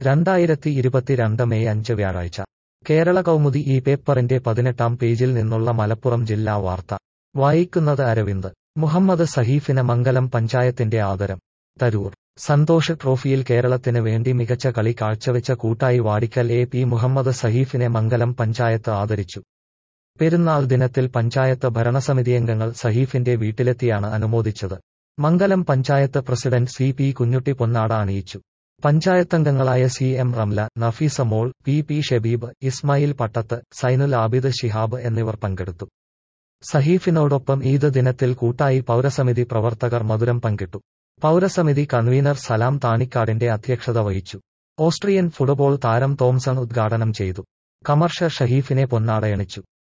രണ്ടായിരത്തി ഇരുപത്തിരണ്ട് മെയ് അഞ്ച് വ്യാഴാഴ്ച കേരള കൗമുദി ഈ പേപ്പറിന്റെ പതിനെട്ടാം പേജിൽ നിന്നുള്ള മലപ്പുറം ജില്ലാ വാർത്ത വായിക്കുന്നത് അരവിന്ദ് മുഹമ്മദ് സഹീഫിന് മംഗലം പഞ്ചായത്തിന്റെ ആദരം തരൂർ സന്തോഷ് ട്രോഫിയിൽ കേരളത്തിന് വേണ്ടി മികച്ച കളി കാഴ്ചവെച്ച കൂട്ടായി വാടിക്കൽ എ പി മുഹമ്മദ് സഹീഫിനെ മംഗലം പഞ്ചായത്ത് ആദരിച്ചു പെരുന്നാൾ ദിനത്തിൽ പഞ്ചായത്ത് ഭരണസമിതിയംഗങ്ങൾ സഹീഫിന്റെ വീട്ടിലെത്തിയാണ് അനുമോദിച്ചത് Mangalam panchayat president C P Kunjutty പൊന്നാട അണിയിച്ചു പഞ്ചായത്തംഗങ്ങളായ C M Ramla Nafeesa Mol P P Shabeeb Ismail Pattath Sainul Abid Shihab എന്നിവർ പങ്കെടുത്തു സഹീഫിനോടൊപ്പം ഈദ് ദിനത്തിൽ കൂട്ടായി പൗരസമിതി പ്രവർത്തകർ മധുരം പങ്കിട്ടു പൗരസമിതി കൺവീനർ സലാം താണിക്കാടിന്റെ അധ്യക്ഷത വഹിച്ചു ഓസ്ട്രിയൻ ഫുട്ബോൾ താരം തോംസൺ ഉദ്ഘാടനം ചെയ്തു കമർഷ ഷഹീഫിനെ പൊന്നാടയണിച്ചു